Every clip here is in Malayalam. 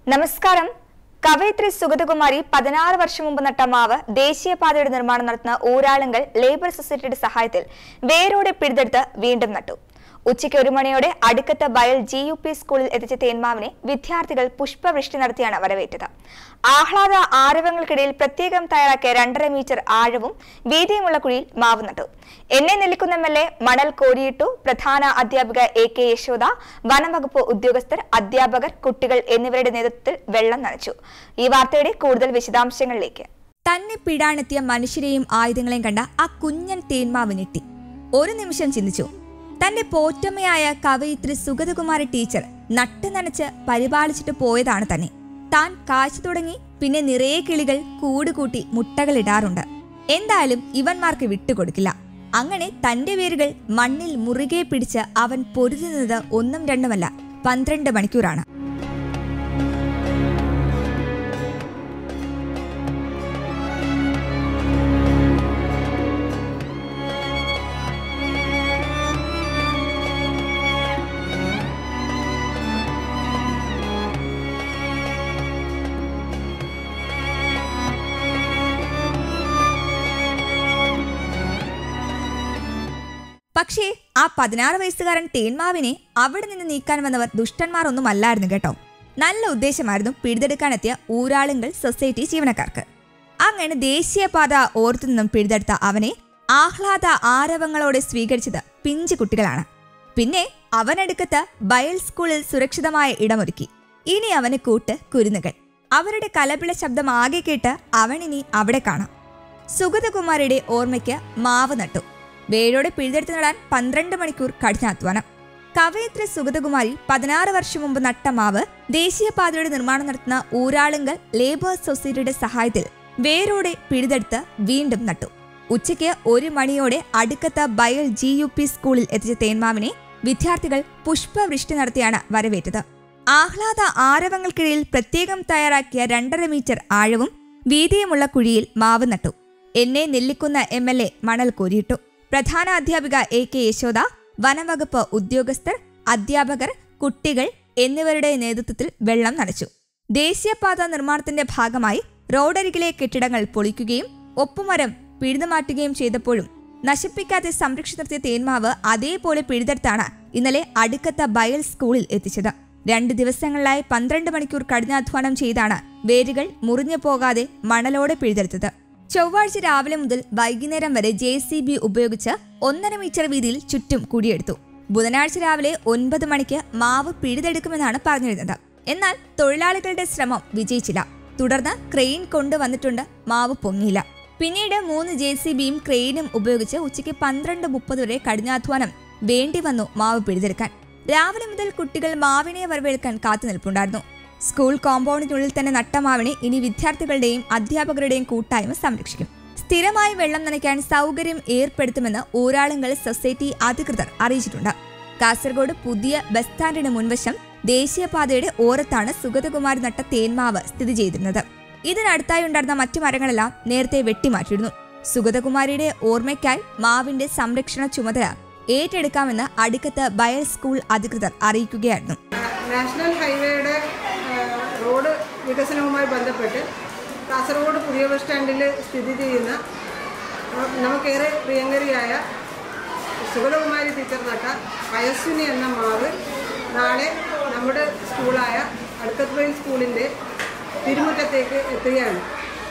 നമസ്കാരം കവയിത്രി സുഗതകുമാരി പതിനാറ് വർഷം മുമ്പ് നട്ട മാവ് ദേശീയപാതയുടെ നിർമ്മാണം നടത്തുന്ന ഊരാളുങ്കൽ ലേബർ സൊസൈറ്റിയുടെ സഹായത്തിൽ വേരോടെ പിഴുതെടുത്ത് വീണ്ടും നട്ടു ഉച്ചയ്ക്ക് ഒരു മണിയോടെ Adukkathbayal G U P സ്കൂളിൽ എത്തിച്ച തേന്മാവിനെ വിദ്യാർത്ഥികൾ പുഷ്പവൃഷ്ടി നടത്തിയാണ് വരവേറ്റത് ആഹ്ലാദ ആരവങ്ങൾക്കിടയിൽ പ്രത്യേകം തയ്യാറാക്കിയ രണ്ടര മീറ്റർ ആഴവും വീതിയുമുള്ള കുഴിയിൽ മാവ് നട്ടു എന്നെ നെല്ലിക്കുന്ന എം എൽ എ മണൽ കോരിയിട്ടു പ്രധാന അധ്യാപിക എ കെ യശോദ വനംവകുപ്പ് ഉദ്യോഗസ്ഥർ അധ്യാപകർ കുട്ടികൾ എന്നിവരുടെ നേതൃത്വത്തിൽ വെള്ളം നനച്ചു ഈ വാർത്തയുടെ കൂടുതൽ വിശദാംശങ്ങളിലേക്ക് തന്നെ പിടാനെത്തിയ മനുഷ്യരെയും ആയുധങ്ങളെയും കണ്ട ആ കുഞ്ഞൻ തേന്മാവ് ഞെട്ടി ഒരു നിമിഷം ചിന്തിച്ചു തന്റെ പോറ്റമ്മയായ കവയിത്രി സുഗതകുമാരി ടീച്ചർ നട്ട് നനച്ച് പരിപാലിച്ചിട്ട് പോയതാണ് തന്നെ താൻ കാഴ്ച തുടങ്ങി പിന്നെ നിറയെ കിളികൾ കൂടുകൂട്ടി മുട്ടകളിടാറുണ്ട് എന്തായാലും ഇവന്മാർക്ക് വിട്ടുകൊടുക്കില്ല അങ്ങനെ തന്റെ വേരുകൾ മണ്ണിൽ മുറുകെ പിടിച്ച് അവൻ പൊരുതുന്നത് ഒന്നും രണ്ടുമല്ല പന്ത്രണ്ട് മണിക്കൂറാണ് പക്ഷേ ആ പതിനാറ് വയസ്സുകാരൻ തേന്മാവിനെ അവിടെ നിന്ന് നീക്കാൻ വന്നവർ ദുഷ്ടന്മാർ ഒന്നും അല്ലായിരുന്നു കേട്ടോ നല്ല ഉദ്ദേശമായിരുന്നു പിഴുതെടുക്കാനെത്തിയ ഊരാളുങ്കൽ സൊസൈറ്റി ജീവനക്കാർക്ക് അങ്ങനെ ദേശീയപാത ഓർത്തു നിന്നും പിഴുതെടുത്ത അവനെ ആഹ്ലാദ ആരവങ്ങളോടെ സ്വീകരിച്ചത് പിഞ്ചു കുട്ടികളാണ് പിന്നെ അവനടുക്കത്ത് ബയൽ സ്കൂളിൽ സുരക്ഷിതമായ ഇടമൊരുക്കി ഇനി അവന് കൂട്ട് കുരുന്നുകൾ അവരുടെ കലപിള ശബ്ദം ആകെ കേട്ട് അവനിനി അവിടെ കാണാം സുഗതകുമാരിയുടെ ഓർമ്മയ്ക്ക് മാവ് നട്ടു വേരോടെ പിഴുതെടുത്ത് നടാൻ പന്ത്രണ്ട് മണിക്കൂർ കഠിനാധ്വാനം കവയിത്രി സുഗതകുമാരി പതിനാറ് വർഷം മുമ്പ് നട്ട മാവ് ദേശീയപാതയുടെ നിർമ്മാണം നടത്തുന്ന ഊരാളുങ്കൽ ലേബേഴ്സ് സൊസൈറ്റിയുടെ സഹായത്തിൽ വേരോടെ പിഴുതെടുത്ത് വീണ്ടും നട്ടു ഉച്ചയ്ക്ക് ഒരു മണിയോടെ Adukkathbayal G U P സ്കൂളിൽ എത്തിച്ച തേന്മാവിനെ വിദ്യാർത്ഥികൾ പുഷ്പവൃഷ്ടി നടത്തിയാണ് വരവേറ്റത് ആഹ്ലാദ ആരവങ്ങൾക്കിടയിൽ പ്രത്യേകം തയ്യാറാക്കിയ രണ്ടര മീറ്റർ ആഴവും വീതിയുമുള്ള കുഴിയിൽ മാവ് നട്ടു എന്നെ നെല്ലിക്കുന്ന എം എൽ എ മണൽ കോരിയിട്ടു പ്രധാന അധ്യാപിക എ കെ യശോദ വനംവകുപ്പ് ഉദ്യോഗസ്ഥർ അധ്യാപകർ കുട്ടികൾ എന്നിവരുടെ നേതൃത്വത്തിൽ വെള്ളം നനച്ചു ദേശീയപാത നിർമ്മാണത്തിന്റെ ഭാഗമായി റോഡരികിലെ കെട്ടിടങ്ങൾ പൊളിക്കുകയും ഒപ്പുമരം പിഴുതുമാറ്റുകയും ചെയ്തപ്പോഴും നശിപ്പിക്കാതെ സംരക്ഷിച്ചു നിർത്തിയ തേന്മാവ് അതേപോലെ പിഴുതെടുത്താണ് ഇന്നലെ അടുക്കത്ത ബയൽ സ്കൂളിൽ എത്തിച്ചത് രണ്ട് ദിവസങ്ങളിലായി പന്ത്രണ്ട് മണിക്കൂർ കഠിനാധ്വാനം ചെയ്താണ് വേരുകൾ മുറിഞ്ഞു പോകാതെ മണലോടെ പിഴുതെടുത്തത് ചൊവ്വാഴ്ച രാവിലെ മുതൽ വൈകുന്നേരം വരെ ജെ സി ബി ഉപയോഗിച്ച് ഒന്നര മീറ്റർ വീതിയിൽ ചുറ്റും കുടിയെടുത്തു ബുധനാഴ്ച രാവിലെ ഒൻപത് മണിക്ക് മാവ് പിഴുതെടുക്കുമെന്നാണ് പറഞ്ഞിരുന്നത് എന്നാൽ തൊഴിലാളികളുടെ ശ്രമം വിജയിച്ചില്ല തുടർന്ന് ക്രെയിൻ കൊണ്ടുവന്നിട്ടുണ്ട് മാവ് പൊങ്ങിയില്ല പിന്നീട് മൂന്ന് ജെ സി ബിയും ക്രെയിനും ഉപയോഗിച്ച് ഉച്ചയ്ക്ക് പന്ത്രണ്ട് മുപ്പത് വരെ കഠിനാധ്വാനം വേണ്ടി വന്നു മാവ് പിഴുതെടുക്കാൻ രാവിലെ മുതൽ കുട്ടികൾ മാവിനെ വരവേൽക്കാൻ കാത്തു നിൽപ്പുണ്ടായിരുന്നു സ്കൂൾ കോമ്പൗണ്ടിനുള്ളിൽ തന്നെ നട്ട മാവിനെ ഇനി വിദ്യാർത്ഥികളുടെയും അധ്യാപകരുടെയും കൂട്ടായ്മ സംരക്ഷിക്കും സ്ഥിരമായി വെള്ളം നനയ്ക്കാൻ സൗകര്യം ഏർപ്പെടുത്തുമെന്ന് ഊരാളുങ്കൽ സൊസൈറ്റി അധികൃതർ അറിയിച്ചിട്ടുണ്ട് കാസർഗോഡ് പുതിയ ബസ് സ്റ്റാൻഡിന് മുൻവശം ദേശീയപാതയുടെ ഓരത്താണ് സുഗതകുമാരി നട്ട തേന്മാവ് സ്ഥിതി ചെയ്തിരുന്നത് ഇതിനടുത്തായി ഉണ്ടായിരുന്ന മറ്റു മരങ്ങളെല്ലാം നേരത്തെ വെട്ടിമാറ്റിയിരുന്നു സുഗതകുമാരിയുടെ ഓർമ്മയ്ക്കായി മാവിന്റെ സംരക്ഷണ ചുമതല ഏറ്റെടുക്കാമെന്ന് അടുക്കത്ത് ബയൽ സ്കൂൾ അധികൃതർ അറിയിക്കുകയായിരുന്നു നാഷണൽ ഹൈവേയുടെ ആ, റോഡ് വികസനവുമായി ബന്ധപ്പെട്ട് കാസർഗോഡ് പുതിയ ബസ് സ്റ്റാൻഡിൽ സ്ഥിതി ചെയ്യുന്ന ആ, നമുക്കേറെ പ്രിയങ്കരിയായ സുഗതകുമാരി ടീച്ചർ നട്ട വയസ്സിനി എന്ന മാവ് നാളെ നമ്മുടെ സ്കൂളായ അടുക്കത്തുവയിൽ സ്കൂളിൻ്റെ തിരുമുറ്റത്തേക്ക് എത്തുകയാണ്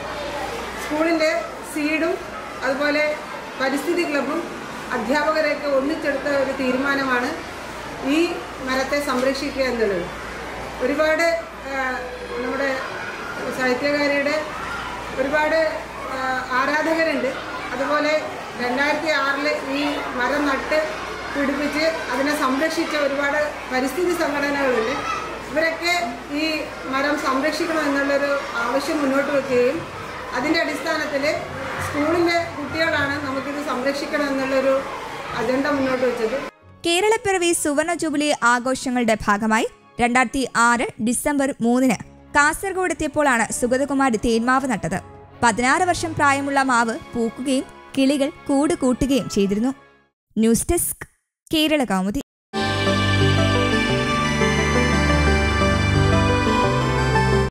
സ്കൂളിൻ്റെ സീഡും അതുപോലെ പരിസ്ഥിതി ക്ലബും അധ്യാപകരെയൊക്കെ ഒന്നിച്ചെടുത്ത ഒരു തീരുമാനമാണ് ഈ മരത്തെ സംരക്ഷിക്കുക എന്നുള്ളത് ഒരുപാട് ആ, നമ്മുടെ സാഹിത്യകാരിയുടെ ഒരുപാട് ആ, ആരാധകരുണ്ട് അതുപോലെ രണ്ടായിരത്തി ആറിൽ ഈ മരം നട്ട് പിടിപ്പിച്ച് അതിനെ സംരക്ഷിച്ച ഒരുപാട് പരിസ്ഥിതി സംഘടനകളുണ്ട് ഇവരൊക്കെ ഈ മരം സംരക്ഷിക്കണം എന്നുള്ളൊരു ആവശ്യം മുന്നോട്ട് വെക്കുകയും അതിൻ്റെ അടിസ്ഥാനത്തിൽ സ്കൂളിലെ കുട്ടികളാണ് നമുക്കിത് സംരക്ഷിക്കണം എന്നുള്ളൊരു അജണ്ട മുന്നോട്ട് വെച്ചത് കേരളപ്പിറവി സുവർണ ജൂബിലി ആഘോഷങ്ങളുടെ ഭാഗമായി രണ്ടായിരത്തി ആറ് ഡിസംബർ മൂന്നിന് കാസർഗോഡ് എത്തിയപ്പോഴാണ് സുഗതകുമാരി തേന്മാവ് നട്ടത് പതിനാറ് വർഷം പ്രായമുള്ള മാവ് പൂക്കുകയും കിളികൾ കൂട് കൂട്ടുകയും ചെയ്തിരുന്നു ന്യൂസ് ഡെസ്ക് കേരള കൗമുദി